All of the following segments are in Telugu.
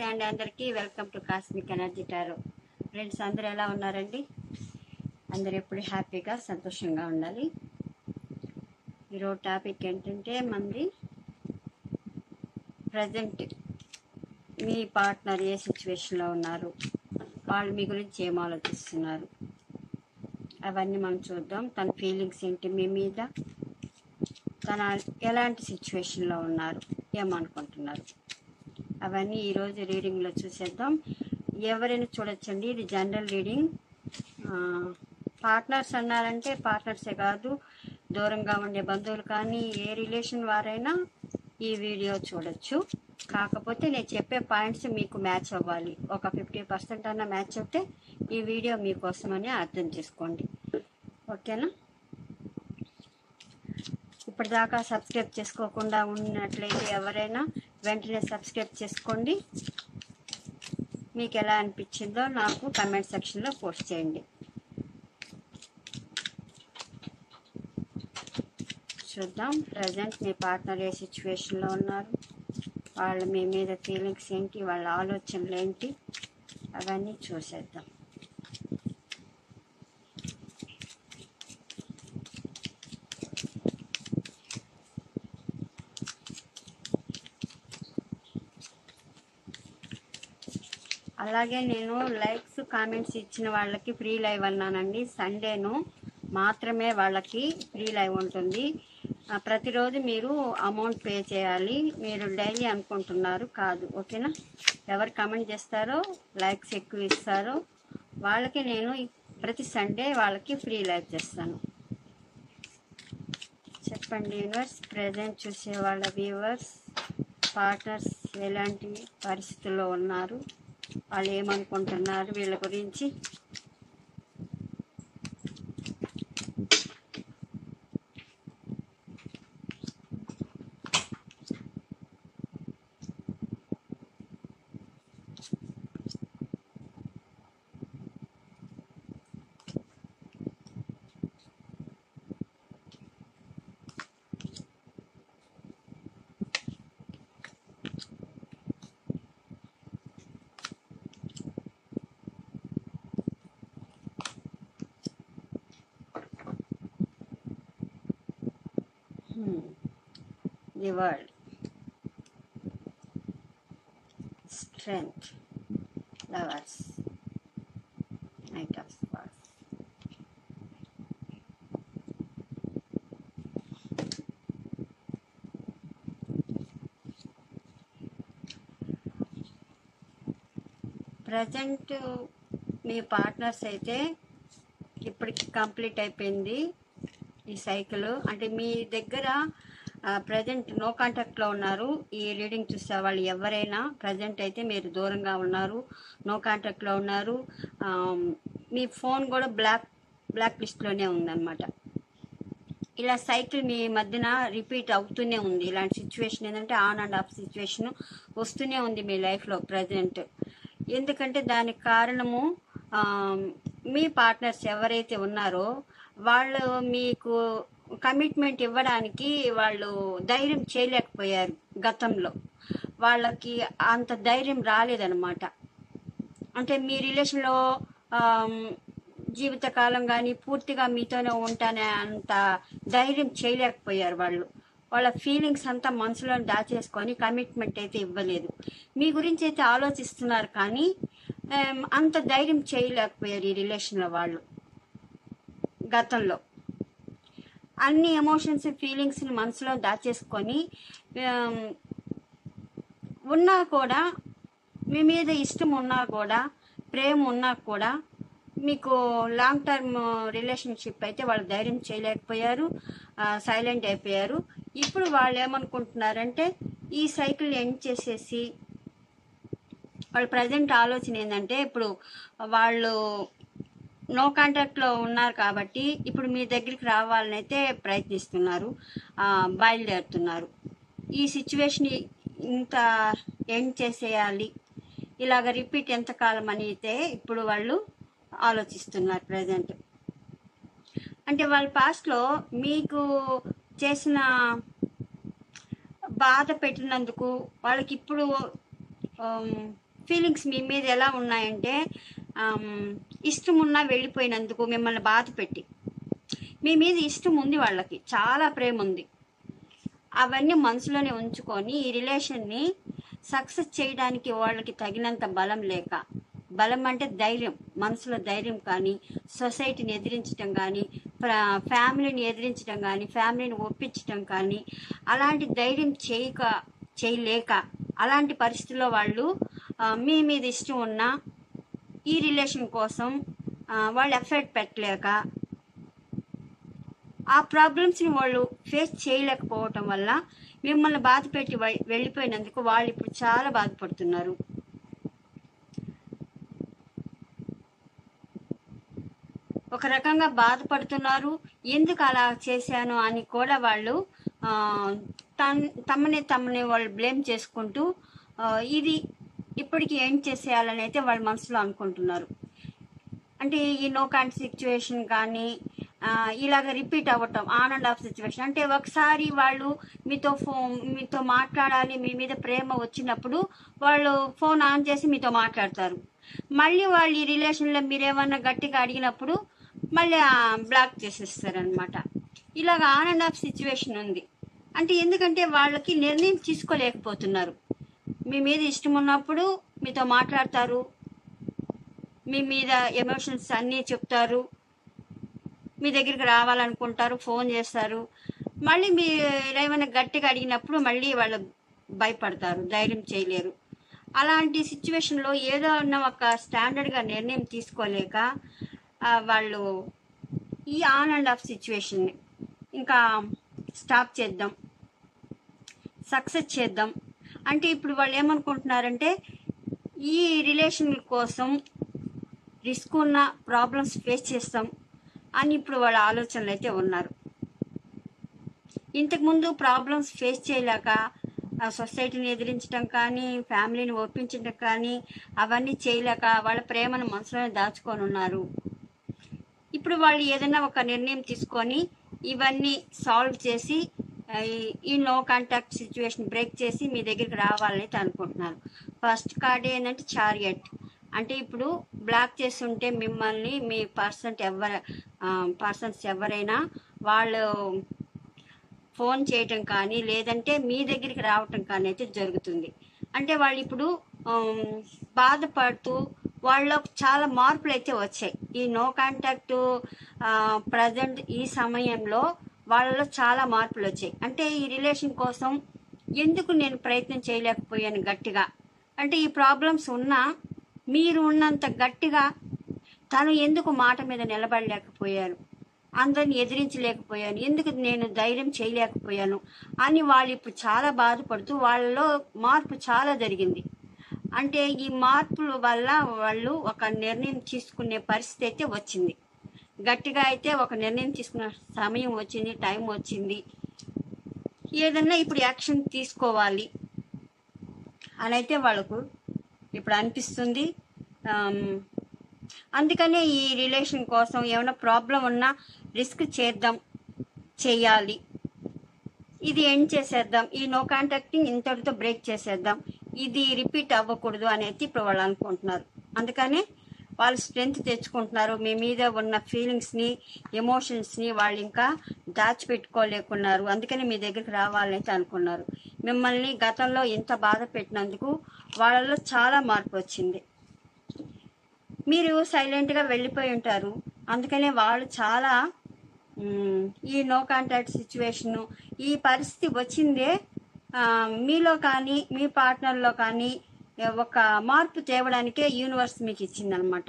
అండి అందరికీ welcome to cosmic energy tarot friends అందరూ ఎలా ఉన్నారండి అందరూ ఎప్పుడు హ్యాపీగా సంతోషంగా ఉండాలి ఈరోజు టాపిక్ ఏంటంటే మంది ప్రజెంట్ మీ పార్ట్నర్ ఏ సిచ్యువేషన్లో ఉన్నారు వాళ్ళు మీ గురించి ఏం ఆలోచిస్తున్నారు అవన్నీ మనం చూద్దాం తన ఫీలింగ్స్ ఏంటి మీ మీద తన ఎలాంటి సిచ్యువేషన్లో ఉన్నారు ఏమనుకుంటున్నారు అవన్నీ ఈరోజు రీడింగ్లో చూసేద్దాం ఎవరైనా చూడొచ్చండి ఇది జనరల్ రీడింగ్ పార్ట్నర్స్ అన్నారంటే పార్ట్నర్సే కాదు దూరంగా ఉండే బంధువులు కానీ ఏ రిలేషన్ వారైనా ఈ వీడియో చూడొచ్చు కాకపోతే నేను చెప్పే పాయింట్స్ మీకు మ్యాచ్ అవ్వాలి ఒక ఫిఫ్టీ పర్సెంట్ అన్న మ్యాచ్ అవుతే ఈ వీడియో మీకోసమని అర్థం చేసుకోండి ఓకేనా ఇప్పటిదాకా సబ్స్క్రైబ్ చేసుకోకుండా ఉన్నట్లయితే ఎవరైనా వెంటనే సబ్స్క్రైబ్ చేసుకోండి మీకు ఎలా అనిపించిందో నాకు కమెంట్ సెక్షన్లో పోస్ట్ చేయండి చూద్దాం ప్రజెంట్ మీ పార్ట్నర్ ఏ సిచ్యువేషన్లో ఉన్నారు వాళ్ళ మీ మీద ఫీలింగ్స్ ఏంటి వాళ్ళ ఆలోచనలు ఏంటి అవన్నీ చూసేద్దాం అలాగే నేను లైక్స్ కామెంట్స్ ఇచ్చిన వాళ్ళకి ఫ్రీ లైవ్ అన్నానండి సండేను మాత్రమే వాళ్ళకి ఫ్రీ లైవ్ ఉంటుంది ఆ, ప్రతిరోజు మీరు అమౌంట్ పే చేయాలి మీరు డైలీ అనుకుంటున్నారు కాదు ఓకేనా ఎవరు కామెంట్ చేస్తారో లైక్స్ ఎక్కువ ఇస్తారో వాళ్ళకి నేను ప్రతి సండే వాళ్ళకి ఫ్రీ లైవ్ చేస్తాను చెప్పండి యూనివర్స్ ప్రజెంట్ చూసే వాళ్ళ వ్యూవర్స్ పార్ట్నర్స్ ఎలాంటి పరిస్థితుల్లో ఉన్నారు వాళ్ళు ఏమనుకుంటున్నారు వీళ్ళ గురించి Hmm. The world. Strength. Lovers. Knight of Swords. Present మీ పార్ట్నర్స్ అయితే ఇప్పటికి కంప్లీట్ అయిపోయింది ఈ సైకిల్ అంటే మీ దగ్గర ప్రజెంట్ నో కాంటాక్ట్లో ఉన్నారు ఈ రీడింగ్ చూసే వాళ్ళు ఎవరైనా ప్రజెంట్ అయితే మీరు దూరంగా ఉన్నారు నో కాంటాక్ట్లో ఉన్నారు ఆ, మీ ఫోన్ కూడా బ్లాక్ బ్లాక్ లిస్ట్లోనే ఉందన్నమాట ఇలా సైకిల్ మీ మధ్యన రిపీట్ అవుతూనే ఉంది ఇలాంటి సిచ్యువేషన్ ఏంటంటే ఆన్ అండ్ ఆఫ్ సిచ్యువేషన్ వస్తూనే ఉంది మీ లైఫ్లో ప్రజెంట్ ఎందుకంటే దానికి కారణము ఆ, మీ పార్ట్నర్స్ ఎవరైతే ఉన్నారో వాళ్ళు మీకు కమిట్మెంట్ ఇవ్వడానికి వాళ్ళు ధైర్యం చేయలేకపోయారు గతంలో వాళ్ళకి అంత ధైర్యం రాలేదన్నమాట అంటే మీ రిలేషన్లో ఆమ్, జీవితకాలం కానీ పూర్తిగా మీతోనే ఉంటానే అంత ధైర్యం చేయలేకపోయారు వాళ్ళు వాళ్ళ ఫీలింగ్స్ అంతా మనసులో దాచేసుకొని కమిట్మెంట్ అయితే ఇవ్వలేదు మీ గురించి అయితే ఆలోచిస్తున్నారు కానీ ఆమ్, అంత ధైర్యం చేయలేకపోయారు ఈ రిలేషన్లో వాళ్ళు గతంలో అన్ని ఎమోషన్స్ ఫీలింగ్స్ని మనసులో దాచేసుకొని ఆమ్, ఉన్నా కూడా మీ మీద ఇష్టం ఉన్నా కూడా ప్రేమ ఉన్నా కూడా మీకు లాంగ్ టర్మ్ రిలేషన్షిప్ అయితే వాళ్ళు ధైర్యం చేయలేకపోయారు సైలెంట్ అయిపోయారు ఇప్పుడు వాళ్ళు ఏమనుకుంటున్నారంటే ఈ సైకిల్ ఎండ్ చేసేసి వాళ్ళ ప్రజెంట్ ఆలోచన ఏంటంటే ఇప్పుడు వాళ్ళు నో కాంటాక్ట్లో ఉన్నారు కాబట్టి ఇప్పుడు మీ దగ్గరికి రావాలని అయితే ప్రయత్నిస్తున్నారు ఆ, బయలుదేరుతున్నారు ఈ సిచ్యువేషన్ ఇంత ఎండ్ చేసేయాలి ఇలాగ రిపీట్ ఎంతకాలం అని అయితే ఇప్పుడు వాళ్ళు ఆలోచిస్తున్నారు ప్రజెంట్ అంటే వాళ్ళ పాస్ట్లో మీకు చేసిన బాధ పెట్టినందుకు వాళ్ళకి ఇప్పుడు ఆమ్, ఫీలింగ్స్ మీ మీద ఎలా ఉన్నాయంటే ఆమ్, ఇష్టం ఉన్నా వెళ్ళిపోయినందుకు మిమ్మల్ని బాధ పెట్టి మీ మీద ఇష్టం ఉంది వాళ్ళకి చాలా ప్రేమ ఉంది అవన్నీ మనసులోనే ఉంచుకొని ఈ రిలేషన్ని సక్సెస్ చేయడానికి వాళ్ళకి తగినంత బలం లేక బలం అంటే ధైర్యం మనసులో ధైర్యం కానీ సొసైటీని ఎదిరించడం కానీ ఫ్రా- ఫ్యామిలీని ఎదిరించడం కానీ ఫ్యామిలీని ఒప్పించడం కానీ అలాంటి ధైర్యం చేయక చేయలేక అలాంటి పరిస్థితుల్లో వాళ్ళు ఆ, మీ మీద ఇష్టం ఉన్న ఈ రిలేషన్ కోసం ఆ, వాళ్ళు ఎఫర్ట్ పెట్టలేక ఆ ప్రాబ్లమ్స్ని వాళ్ళు ఫేస్ చేయలేకపోవటం వల్ల మిమ్మల్ని బాధ పెట్టి వె- వెళ్ళిపోయినందుకు వాళ్ళు ఇప్పుడు చాలా బాధపడుతున్నారు ఒక రకంగా బాధపడుతున్నారు ఎందుకు అలా చేశాను అని కూడా వాళ్ళు ఆ, తన్ తమని తమని వాళ్ళు బ్లేమ్ చేసుకుంటూ ఆ, ఇది ఇప్పటికి ఏం చేసేయాలని అయితే వాళ్ళ మనసులో అనుకుంటున్నారు అంటే ఈ నో కాంట్ సిచ్యువేషన్ కానీ ఆ, ఇలాగ రిపీట్ అవ్వటం ఆన్ అండ్ ఆఫ్ సిచ్యువేషన్ అంటే ఒకసారి వాళ్ళు మీతో ఫోన్ మీతో మాట్లాడాలి మీ మీద ప్రేమ వచ్చినప్పుడు వాళ్ళు ఫోన్ ఆన్ చేసి మీతో మాట్లాడతారు మళ్ళీ వాళ్ళు ఈ రిలేషన్లో మీరేమన్నా గట్టిగా అడిగినప్పుడు మళ్ళీ బ్లాక్ చేసేస్తారు అనమాట ఇలాగ ఆన్ అండ్ ఆఫ్ సిచ్యువేషన్ ఉంది అంటే ఎందుకంటే వాళ్ళకి నిర్ణయం తీసుకోలేకపోతున్నారు మీ మీద ఇష్టం ఉన్నప్పుడు మీతో మాట్లాడతారు మీ మీద ఎమోషన్స్ అన్నీ చెప్తారు మీ దగ్గరికి రావాలనుకుంటారు ఫోన్ చేస్తారు మళ్ళీ మీరు ఏమైనా గట్టిగా అడిగినప్పుడు మళ్ళీ వాళ్ళు భయపడతారు ధైర్యం చేయలేరు అలాంటి సిచ్యువేషన్లో ఏదో ఉన్న ఒక స్టాండర్డ్గా నిర్ణయం తీసుకోలేక ఆ, వాళ్ళు ఈ ఆన్ అండ్ ఆఫ్ సిచ్యువేషన్ని ఇంకా స్టాప్ చేద్దాం సక్సెస్ చేద్దాం అంటే ఇప్పుడు వాళ్ళు ఏమనుకుంటున్నారంటే ఈ రిలేషన్ కోసం రిస్క్ ఉన్న ప్రాబ్లమ్స్ ఫేస్ చేస్తాం అని ఇప్పుడు వాళ్ళ ఆలోచనలు అయితే ఉన్నారు ఇంతకుముందు ప్రాబ్లమ్స్ ఫేస్ చేయలేక ఆ సొసైటీని ఎదిరించడం కానీ ఫ్యామిలీని ఒప్పించడం కానీ అవన్నీ చేయలేక వాళ్ళ ప్రేమను మనసులోనే దాచుకొని ఉన్నారు ఇప్పుడు వాళ్ళు ఏదైనా ఒక నిర్ణయం తీసుకొని ఇవన్నీ సాల్వ్ చేసి ఆ, ఈ- ఈ నో కాంటాక్ట్ సిచ్యువేషన్ బ్రేక్ చేసి మీ దగ్గరికి రావాలని అయితే అనుకుంటున్నారు ఫస్ట్ కార్డ్ ఏంటంటే చారియట్ అంటే ఇప్పుడు బ్లాక్ చేసి ఉంటే మిమ్మల్ని మీ పర్సన్ ఎవరు పర్సన్స్ ఎవరైనా వాళ్ళు ఫోన్ చేయటం కానీ లేదంటే మీ దగ్గరికి రావటం కానీ అయితే జరుగుతుంది అంటే వాళ్ళు ఇప్పుడు ఆమ్, బాధపడుతూ వాళ్ళలో చాలా మార్పులు అయితే వచ్చాయి ఈ నో కాంటాక్ట్ ప్రజెంట్ ఈ సమయంలో వాళ్ళలో చాలా మార్పులు వచ్చాయి అంటే ఈ రిలేషన్ కోసం ఎందుకు నేను ప్రయత్నం చేయలేకపోయాను గట్టిగా అంటే ఈ ప్రాబ్లమ్స్ ఉన్నా మీరు ఉన్నంత గట్టిగా తను ఎందుకు మాట మీద నిలబడలేకపోయారు అందరిని ఎదిరించలేకపోయాను ఎందుకు నేను ధైర్యం చేయలేకపోయాను అని వాళ్ళు ఇప్పుడు చాలా బాధపడుతూ వాళ్ళలో మార్పు చాలా జరిగింది అంటే ఈ మార్పుల వల్ల వాళ్ళు ఒక నిర్ణయం తీసుకునే పరిస్థితి అయితే వచ్చింది గట్టిగా అయితే ఒక నిర్ణయం తీసుకునే సమయం వచ్చింది టైం వచ్చింది ఏదన్నా ఇప్పుడు యాక్షన్ తీసుకోవాలి అని అయితే వాళ్ళకు ఇప్పుడు అనిపిస్తుంది ఆమ్, అందుకనే ఈ రిలేషన్ కోసం ఏమైనా ప్రాబ్లం ఉన్నా రిస్క్ చేద్దాం చేయాలి ఇది ఎండ్ చేసేద్దాం ఈ నో కాంటాక్టింగ్ ఇంతటితో బ్రేక్ చేసేద్దాం ఇది రిపీట్ అవ్వకూడదు అనేది ఇప్పుడు వాళ్ళు అనుకుంటున్నారు అందుకనే వాళ్ళు స్ట్రెంగ్త్ తెచ్చుకుంటున్నారు మీ మీద ఉన్న ఫీలింగ్స్ని ఎమోషన్స్ని వాళ్ళు ఇంకా దాచిపెట్టుకోలేకున్నారు అందుకని మీ దగ్గరికి రావాలని అయితే అనుకున్నారు మిమ్మల్ని గతంలో ఇంత బాధ పెట్టినందుకు వాళ్ళలో చాలా మార్పు వచ్చింది మీరు సైలెంట్గా వెళ్ళిపోయి ఉంటారు అందుకనే వాళ్ళు చాలా మ్, ఈ నో కాంటాక్ట్ సిచ్యువేషను ఈ పరిస్థితి వచ్చిందే ఆ, మీలో కానీ మీ పార్ట్నర్లో కానీ ఒక మార్పు తేవడానికే యూనివర్స్ మీకు ఇచ్చిందనమాట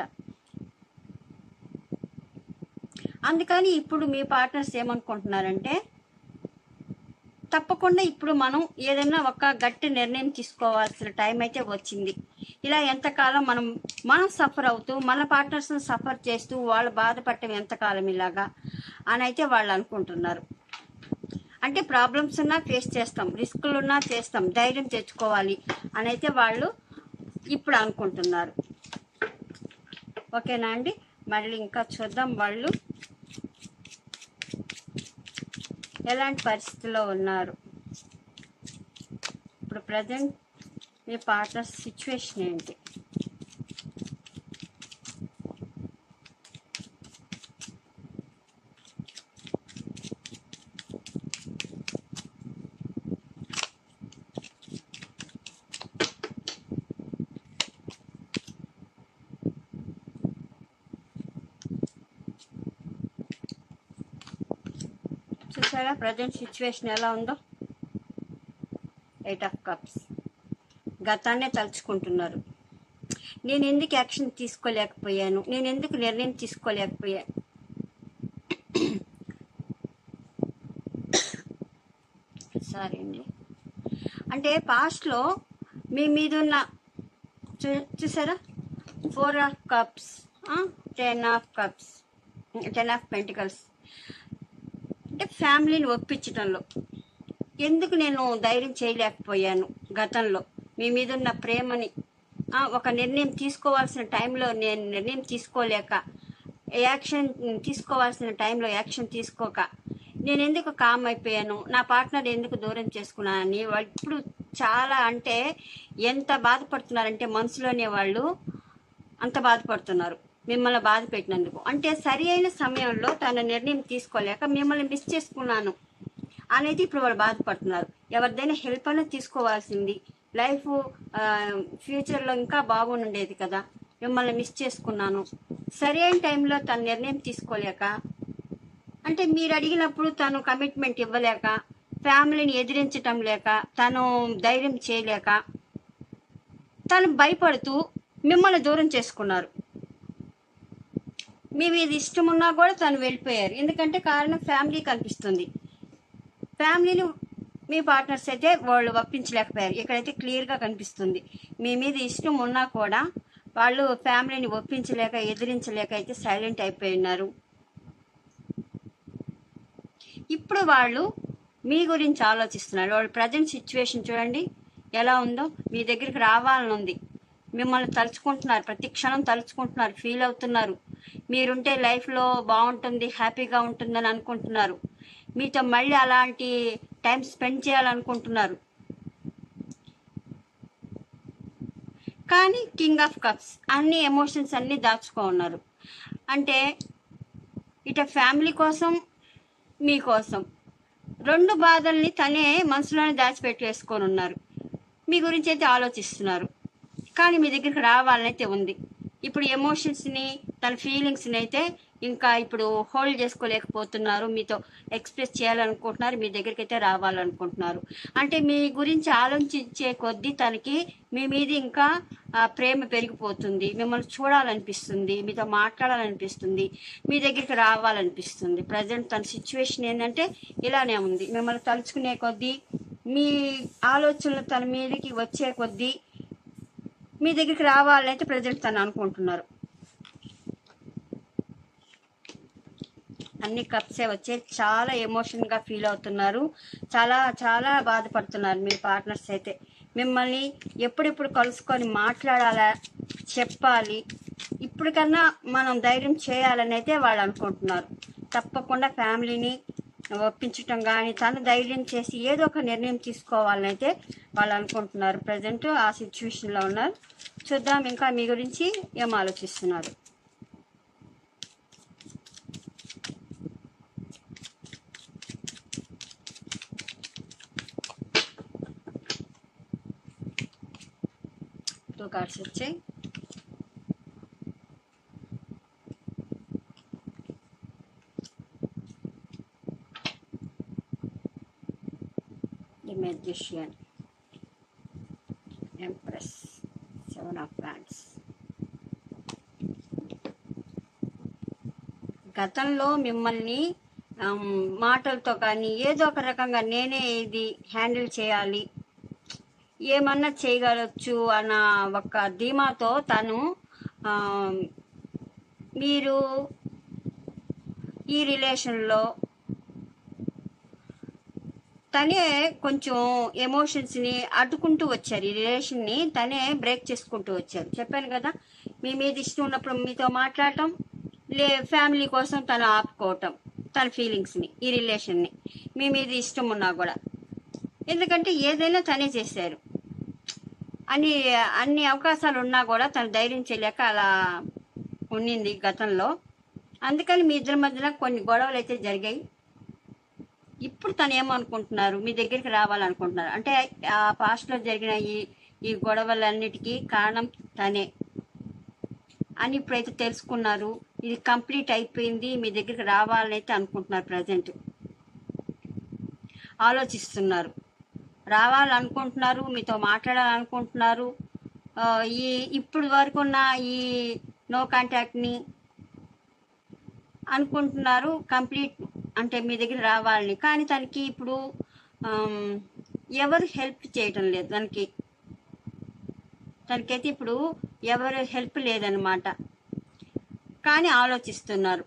అందుకని ఇప్పుడు మీ పార్ట్నర్స్ ఏమనుకుంటున్నారంటే తప్పకుండా ఇప్పుడు మనం ఏదైనా ఒక గట్టి నిర్ణయం తీసుకోవాల్సిన టైం అయితే వచ్చింది ఇలా ఎంతకాలం మనం మనం సఫర్ అవుతూ మన పార్ట్నర్స్ సఫర్ చేస్తూ వాళ్ళు బాధపడటం ఎంతకాలం ఇలాగా అని అయితే వాళ్ళు అనుకుంటున్నారు అంటే ప్రాబ్లమ్స్ ఉన్నా ఫేస్ చేస్తాం రిస్కులు ఉన్నా చేస్తాం ధైర్యం తెచ్చుకోవాలి అని అయితే వాళ్ళు ఇప్పుడు అనుకుంటున్నారు ఓకేనా అండి మళ్ళీ ఇంకా చూద్దాం వాళ్ళు ఎలాంటి పరిస్థితిలో ఉన్నారు ఇప్పుడు ప్రజెంట్ మీ పార్ట్నర్ సిచ్యువేషన్ ఏంటి చూసారా ప్రజెంట్ సిచ్యువేషన్ ఎలా ఉందో ఎయిట్ ఆఫ్ కప్స్ గతాన్నే తలుచుకుంటున్నారు నేను ఎందుకు యాక్షన్ తీసుకోలేకపోయాను నేను ఎందుకు నిర్ణయం తీసుకోలేకపోయాను సారీ అండి అంటే పాస్ట్లో మీ మీద ఉన్న చూ చూసారా four of cups ten of cups ten of pentacles అంటే ఫ్యామిలీని ఒప్పించడంలో ఎందుకు నేను ధైర్యం చేయలేకపోయాను గతంలో మీ మీద ఉన్న ప్రేమని ఆ, ఒక నిర్ణయం తీసుకోవాల్సిన టైంలో నేను నిర్ణయం తీసుకోలేక యాక్షన్ తీసుకోవాల్సిన టైంలో యాక్షన్ తీసుకోక నేను ఎందుకు కామ్ అయిపోయాను నా పార్ట్నర్ ఎందుకు దూరం చేసుకున్నానని వాళ్ళు ఇప్పుడు చాలా అంటే ఎంత బాధపడుతున్నారంటే మనసులోనే వాళ్ళు అంత బాధపడుతున్నారు మిమ్మల్ని బాధ పెట్టినందుకు అంటే సరి అయిన సమయంలో తన నిర్ణయం తీసుకోలేక మిమ్మల్ని మిస్ చేసుకున్నాను అనేది ఇప్పుడు వాళ్ళు బాధపడుతున్నారు ఎవరిదైనా హెల్ప్ అయినా తీసుకోవాల్సింది లైఫ్ ఫ్యూచర్లో ఇంకా బాగుండేది కదా మిమ్మల్ని మిస్ చేసుకున్నాను సరి అయిన టైంలో తన నిర్ణయం తీసుకోలేక అంటే మీరు అడిగినప్పుడు తను కమిట్మెంట్ ఇవ్వలేక ఫ్యామిలీని ఎదిరించటం లేక తను ధైర్యం చేయలేక తను భయపడుతూ మిమ్మల్ని దూరం చేసుకున్నారు మీ మీద ఇష్టం ఉన్నా కూడా తను వెళ్ళిపోయారు ఎందుకంటే కారణం ఫ్యామిలీ కనిపిస్తుంది ఫ్యామిలీని మీ పార్ట్నర్స్ అయితే వాళ్ళు ఒప్పించలేకపోయారు ఇక్కడైతే క్లియర్గా కనిపిస్తుంది మీ మీద ఇష్టం ఉన్నా కూడా వాళ్ళు ఫ్యామిలీని ఒప్పించలేక ఎదిరించలేక అయితే సైలెంట్ అయిపోయి ఉన్నారు ఇప్పుడు వాళ్ళు మీ గురించి ఆలోచిస్తున్నారు వాళ్ళ ప్రజెంట్ సిచ్యువేషన్ చూడండి ఎలా ఉందో మీ దగ్గరికి రావాలని ఉంది మిమ్మల్ని తలుచుకుంటున్నారు ప్రతి క్షణం తలుచుకుంటున్నారు ఫీల్ అవుతున్నారు మీరుంటే లైఫ్లో బాగుంటుంది హ్యాపీగా ఉంటుందని అనుకుంటున్నారు మీతో మళ్ళీ అలాంటి టైం స్పెండ్ చేయాలనుకుంటున్నారు కానీ కింగ్ ఆఫ్ కప్స్ అన్ని ఎమోషన్స్ అన్నీ దాచుకో ఉన్నారు అంటే ఇట ఫ్యామిలీ కోసం మీకోసం రెండు బాధల్ని తనే మనసులోనే దాచిపెట్టేసుకొని ఉన్నారు మీ గురించి అయితే ఆలోచిస్తున్నారు కానీ మీ దగ్గరికి రావాలని అయితే ఉంది ఇప్పుడు ఎమోషన్స్ని తన ఫీలింగ్స్ని అయితే ఇంకా ఇప్పుడు హోల్డ్ చేసుకోలేకపోతున్నారు మీతో ఎక్స్ప్రెస్ చేయాలనుకుంటున్నారు మీ దగ్గరికి అయితే రావాలనుకుంటున్నారు అంటే మీ గురించి ఆలోచించే కొద్దీ తనకి మీ మీద ఇంకా ఆ, ప్రేమ పెరిగిపోతుంది మిమ్మల్ని చూడాలనిపిస్తుంది మీతో మాట్లాడాలనిపిస్తుంది మీ దగ్గరికి రావాలనిపిస్తుంది ప్రజెంట్ తన సిచ్యువేషన్ ఏంటంటే ఇలానే ఉంది మిమ్మల్ని తలుచుకునే కొద్దీ మీ ఆలోచనలు తన మీదకి వచ్చే కొద్దీ మీ దగ్గరికి రావాలని అయితే ప్రజెంట్ తను అనుకుంటున్నారు అన్ని కప్సే వచ్చే చాలా ఎమోషన్గా ఫీల్ అవుతున్నారు చాలా చాలా బాధపడుతున్నారు మీ పార్ట్నర్స్ అయితే మిమ్మల్ని ఎప్పుడెప్పుడు కలుసుకొని మాట్లాడాలా చెప్పాలి ఇప్పటికన్నా మనం ధైర్యం చేయాలని అయితే వాళ్ళు అనుకుంటున్నారు తప్పకుండా ఫ్యామిలీని ఒప్పించటం కానీ తను ధైర్యం చేసి ఏదో ఒక నిర్ణయం తీసుకోవాలని అయితే వాళ్ళు అనుకుంటున్నారు ప్రజెంట్ ఆ సిచ్యువేషన్లో ఉన్నారు చూద్దాం ఇంకా మీ గురించి ఏం ఆలోచిస్తున్నారు టూ కార్డ్స్ వచ్చాయి the magician empress seven of plants గతంలో మిమ్మల్ని ఆమ్, మాటలతో కానీ ఏదో ఒక రకంగా నేనే ఇది హ్యాండిల్ చేయాలి ఏమన్నా చేయగలచ్చు అన్న ఒక ధీమాతో తను ఆమ్, మీరు ఈ రిలేషన్లో తనే కొంచెం ఎమోషన్స్ని అడ్డుకుంటూ వచ్చారు ఈ రిలేషన్ని తనే బ్రేక్ చేసుకుంటూ వచ్చారు చెప్పాను కదా మీ మీద ఇష్టం ఉన్నప్పుడు మీతో మాట్లాడటం లే ఫ్యామిలీ కోసం తను ఆపుకోవటం తన ఫీలింగ్స్ని ఈ రిలేషన్ని మీ మీద ఇష్టం ఉన్నా కూడా ఎందుకంటే ఏదైనా తనే చేశారు అన్ని అన్ని అవకాశాలు ఉన్నా కూడా తను ధైర్యం చేయలేక అలా ఉండింది గతంలో అందుకని మీ ఇద్దరి మధ్యన కొన్ని గొడవలు అయితే జరిగాయి ఇప్పుడు తను ఏమనుకుంటున్నారు మీ దగ్గరికి రావాలనుకుంటున్నారు అంటే ఆ పాస్ట్లో జరిగిన ఈ ఈ గొడవలన్నిటికీ కారణం తనే అని ఇప్పుడైతే తెలుసుకున్నారు ఇది కంప్లీట్ అయిపోయింది మీ దగ్గరికి రావాలని అయితే అనుకుంటున్నారు ప్రజెంట్ ఆలోచిస్తున్నారు రావాలనుకుంటున్నారు మీతో మాట్లాడాలనుకుంటున్నారు ఆ, ఈ ఇప్పుడు వరకు ఉన్న ఈ నో కాంటాక్ట్ని అనుకుంటున్నారు కంప్లీట్ అంటే మీ దగ్గర రావాలని కానీ తనకి ఇప్పుడు ఆమ్, ఎవరు హెల్ప్ చేయటం లేదు తనకి తనకైతే ఇప్పుడు ఎవరు హెల్ప్ లేదనమాట కానీ ఆలోచిస్తున్నారు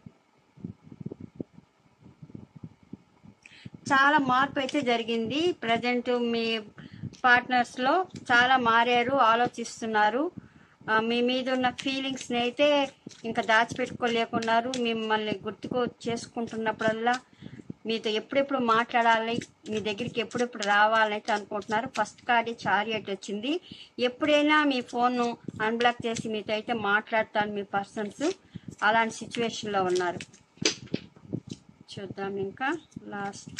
చాలా మార్పు అయితే జరిగింది ప్రజెంట్ మీ పార్ట్నర్స్లో చాలా మారారు ఆలోచిస్తున్నారు ఆ, మీ మీద ఉన్న ఫీలింగ్స్ని అయితే ఇంకా దాచిపెట్టుకోలేకున్నారు మిమ్మల్ని గుర్తుకు చేసుకుంటున్నప్పుడల్లా మీతో ఎప్పుడెప్పుడు మాట్లాడాలి మీ దగ్గరికి ఎప్పుడెప్పుడు రావాలని అయితే అనుకుంటున్నారు ఫస్ట్ కార్డ్ చారియట్ వచ్చింది ఎప్పుడైనా మీ ఫోన్ను అన్బ్లాక్ చేసి మీతో అయితే మాట్లాడతాను మీ పర్సన్స్ అలాంటి సిచ్యువేషన్లో ఉన్నారు చూద్దాం ఇంకా లాస్ట్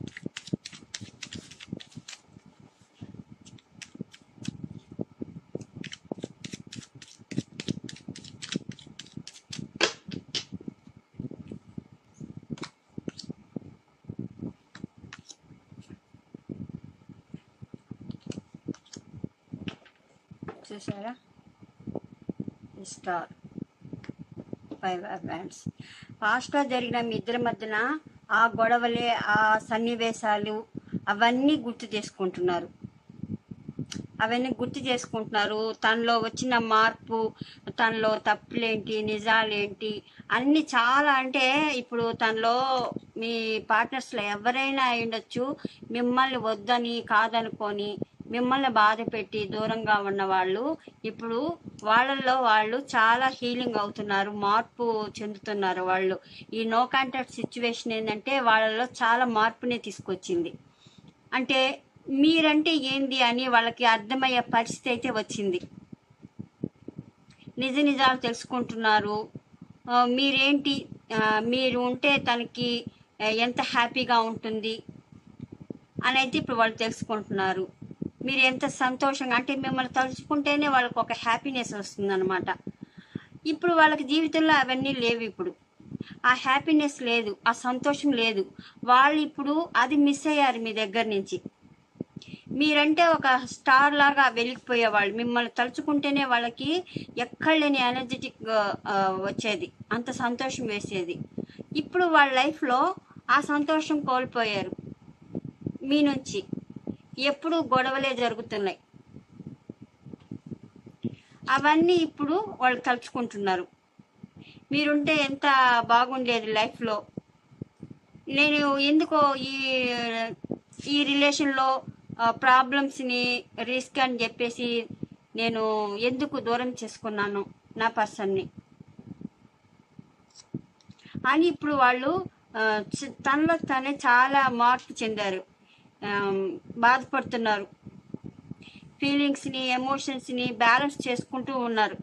చూసారా స్టార్ ఫైవ్ బ్యాండ్స్ పాస్ట్లో జరిగిన మీ ఇద్దరి మధ్యన ఆ గొడవలే ఆ సన్నివేశాలు అవన్నీ గుర్తు చేసుకుంటున్నారు అవన్నీ గుర్తు చేసుకుంటున్నారు తనలో వచ్చిన మార్పు తనలో తప్పులేంటి నిజాలేంటి అన్ని చాలా అంటే ఇప్పుడు తనలో మీ పార్ట్నర్స్లో ఎవరైనా అయి ఉండొచ్చు మిమ్మల్ని వద్దని కాదనుకొని మిమ్మల్ని బాధ పెట్టి దూరంగా ఉన్న వాళ్ళు ఇప్పుడు వాళ్ళల్లో వాళ్ళు చాలా హీలింగ్ అవుతున్నారు మార్పు చెందుతున్నారు వాళ్ళు ఈ నో కాంటాక్ట్ సిచ్యువేషన్ ఏంటంటే వాళ్ళలో చాలా మార్పునే తీసుకొచ్చింది అంటే మీరంటే ఏంది అని వాళ్ళకి అర్థమయ్యే పరిస్థితి అయితే వచ్చింది నిజ నిజాలు తెలుసుకుంటున్నారు ఆ, మీరేంటి ఆ, మీరు ఉంటే తనకి ఆ, ఎంత హ్యాపీగా ఉంటుంది అని అయితే ఇప్పుడు వాళ్ళు తెలుసుకుంటున్నారు మీరు ఎంత సంతోషంగా అంటే మిమ్మల్ని తలుచుకుంటేనే వాళ్ళకి ఒక హ్యాపీనెస్ వస్తుందన్నమాట ఇప్పుడు వాళ్ళకి జీవితంలో అవన్నీ లేవు ఇప్పుడు ఆ హ్యాపీనెస్ లేదు ఆ సంతోషం లేదు వాళ్ళు ఇప్పుడు అది మిస్ అయ్యారు మీ దగ్గర నుంచి మీరంటే ఒక స్టార్ లాగా వెలిగిపోయేవాళ్ళు మిమ్మల్ని తలుచుకుంటేనే వాళ్ళకి ఎక్కడ లేని ఎనర్జెటిక్ వచ్చేది అంత సంతోషం వేసేది ఇప్పుడు వాళ్ళ లైఫ్లో ఆ సంతోషం కోల్పోయారు మీ నుంచి ఎప్పుడు గొడవలే జరుగుతున్నాయి అవన్నీ ఇప్పుడు వాళ్ళు తలుచుకుంటున్నారు మీరుంటే ఎంత బాగుండేది లైఫ్లో నేను ఎందుకో ఈ ఈ రిలేషన్లో ప్రాబ్లమ్స్ని రిస్క్ అని చెప్పేసి నేను ఎందుకు దూరం చేసుకున్నాను నా పర్సన్ని అని ఇప్పుడు వాళ్ళు ఆ, చ- తనలో తనే చాలా మార్పు చెందారు ఆ, బాధపడుతున్నారు ఫీలింగ్స్ని ఎమోషన్స్ని బ్యాలెన్స్ చేసుకుంటూ ఉన్నారు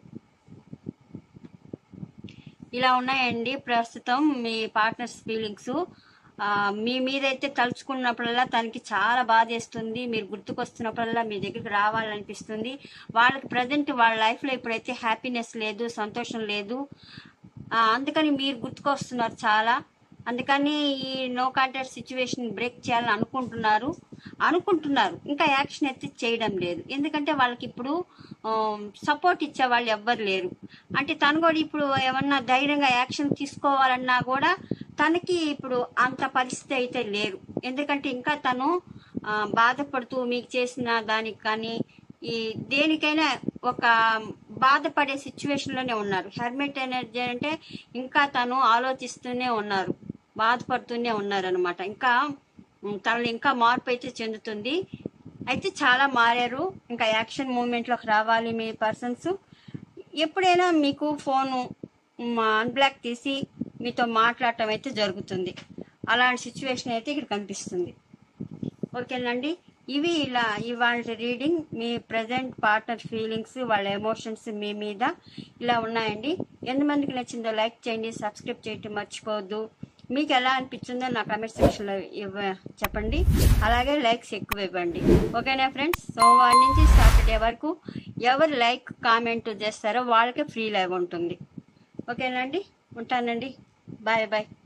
ఇలా ఉన్నాయండి ప్రస్తుతం మీ పార్ట్నర్స్ ఫీలింగ్స్ మీ మీదైతే తలుచుకున్నప్పుడల్లా తనకి చాలా బాధేస్తుంది మీరు గుర్తుకొస్తున్నప్పుడల్లా మీ దగ్గరికి రావాలనిపిస్తుంది వాళ్ళకి ప్రజెంట్ వాళ్ళ లైఫ్లో ఇప్పుడైతే హ్యాపీనెస్ లేదు సంతోషం లేదు ఆ, అందుకని మీరు గుర్తుకొస్తున్నారు చాలా అందుకని ఈ నో కాంటాక్ట్ సిచ్యువేషన్ బ్రేక్ చేయాలని అనుకుంటున్నారు అనుకుంటున్నారు ఇంకా యాక్షన్ అయితే చేయడం లేదు ఎందుకంటే వాళ్ళకి ఇప్పుడు సపోర్ట్ ఇచ్చే వాళ్ళు ఎవ్వరు లేరు అంటే తను కూడా ఇప్పుడు ఏమన్నా ధైర్యంగా యాక్షన్ తీసుకోవాలన్నా కూడా తనకి ఇప్పుడు అంత పరిస్థితి అయితే లేరు ఎందుకంటే ఇంకా తను ఆ, బాధపడుతూ మీకు చేసిన దానికి కానీ ఈ దేనికైనా ఒక బాధపడే సిచ్యువేషన్లోనే ఉన్నారు హెర్మెట్ ఎనర్జీ అంటే ఇంకా తను ఆలోచిస్తూనే ఉన్నారు బాధపడుతూనే ఉన్నారు అనమాట ఇంకా ఉమ్, తనలో ఇంకా మార్పు అయితే చెందుతుంది అయితే చాలా మారారు ఇంకా యాక్షన్ మూమెంట్లోకి రావాలి మీ పర్సన్స్ ఎప్పుడైనా మీకు ఫోను అన్బ్లాక్ తీసి మీతో మాట్లాడటం అయితే జరుగుతుంది అలాంటి సిచ్యువేషన్ అయితే ఇక్కడ కనిపిస్తుంది ఓకేనండి ఇవి ఇలా ఇవాళ రీడింగ్ మీ ప్రజెంట్ పార్ట్నర్ ఫీలింగ్స్ వాళ్ళ ఎమోషన్స్ మీ మీద ఇలా ఉన్నాయండి ఎంతమందికి నచ్చిందో లైక్ చేయండి సబ్స్క్రైబ్ చేయటం మర్చిపోవద్దు మీకు ఎలా అనిపించిందో నా కమెంట్ సెక్షన్లో ఇవ్వ చెప్పండి అలాగే లైక్స్ ఎక్కువ ఇవ్వండి ఓకేనా ఫ్రెండ్స్ సోమవారం నుంచి సాటర్డే వరకు ఎవరు లైక్ కామెంట్ చేస్తారో వాళ్ళకే ఫ్రీ లైవ్ ఉంటుంది ఓకేనండి ఉంటానండి బాయ్ బాయ్